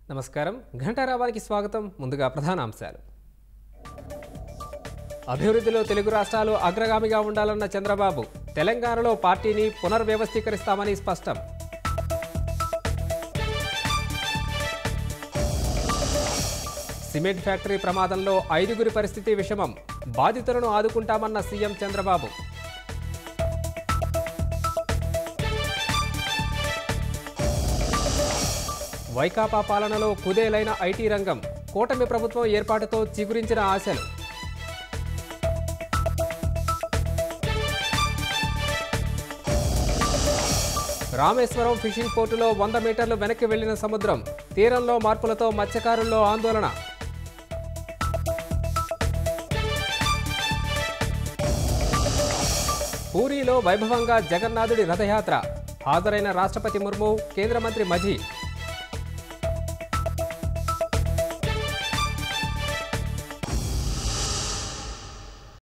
నమస్కారం ఘంటారావానికి స్వాగతం ముందుగా ప్రధానాంశాలు అభివృద్ధిలో తెలుగు రాష్ట్రాలు అగ్రగామిగా ఉండాలన్న చంద్రబాబు తెలంగాణలో పార్టీని పునర్వ్యవస్థీకరిస్తామని స్పష్టం సిమెంట్ ఫ్యాక్టరీ ప్రమాదంలో ఐదుగురి పరిస్థితి విషమం బాధితులను ఆదుకుంటామన్న సీఎం చంద్రబాబు వైకాపా పాలనలో కుదేలైన ఐటీ రంగం కూటమి ప్రభుత్వం ఏర్పాటుతో చిగురించిన ఆశలు రామేశ్వరం ఫిషింగ్ పోర్టులో వంద మీటర్లు వెనక్కి వెళ్లిన సముద్రం తీరంలో మార్పులతో మత్స్యకారుల్లో ఆందోళన పూరీలో వైభవంగా జగన్నాథుడి రథయాత్ర హాజరైన రాష్ట్రపతి ముర్ము కేంద్ర మంత్రి మజీ